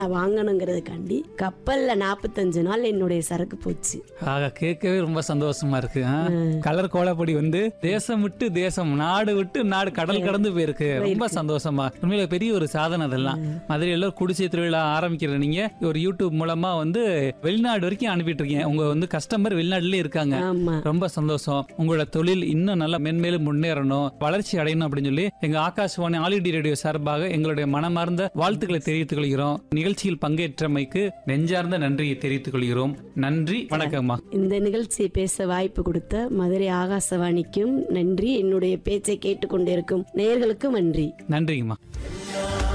வாங்கணுங்கிறதுக்காண்டி கப்பல்ல நாற்பத்தஞ்சு நாள் என்னுடைய சரக்கு போச்சு ஆக கேட்கவே ரொம்ப சந்தோஷமா இருக்கு ஆ? கலர் கோலப்பொடி வந்து தேசம் விட்டு தேசம் நாடு விட்டு நாடு கடல் கடந்து போயிருக்கு ரொம்ப சந்தோஷமா உண்மையில பெரிய ஒரு சாதனை அதெல்லாம் மதுரையில ஒரு குடிசை திருவிழா ஆரம்பிக்கிற நீங்க ஒரு யூடியூப் மூலமா வந்து வெளிநாடு வரைக்கும் அனுப்பிட்டு இருக்கீங்க உங்க வந்து கஸ்டமர் வெளிநாட்டுலயே இருக்காங்க ஆமா ரொம்ப சந்தோஷம் உங்களோட தொழில் இன்னும் நல்லா மென்மேலும் முன்னேறணும் வளர்ச்சி அடையணும் அப்படின்னு சொல்லி எங்க ஆகாஷ்வாணி ஆல் இண்டியா ரேடியோ சார்பாக எங்களுடைய மனமார்ந்த வாழ்த்துக்களை தெரிவித்துக் கொள்கிறோம் நிகழ்ச்சியில் பங்கேற்றமைக்கு நெஞ்சார்ந்த நன்றியை தெரிவித்துக் கொள்கிறோம் நன்றி வணக்கம்மா இந்த நிகழ்ச்சியை பேச வாய்ப்பு கொடுத்த மதுரை ஆகாசவாணிக்கும் நன்றி என்னுடைய பேச்சை கேட்டுக்கொண்டிருக்கும் நேயர்களுக்கும் நன்றி நன்றிங்கம்மா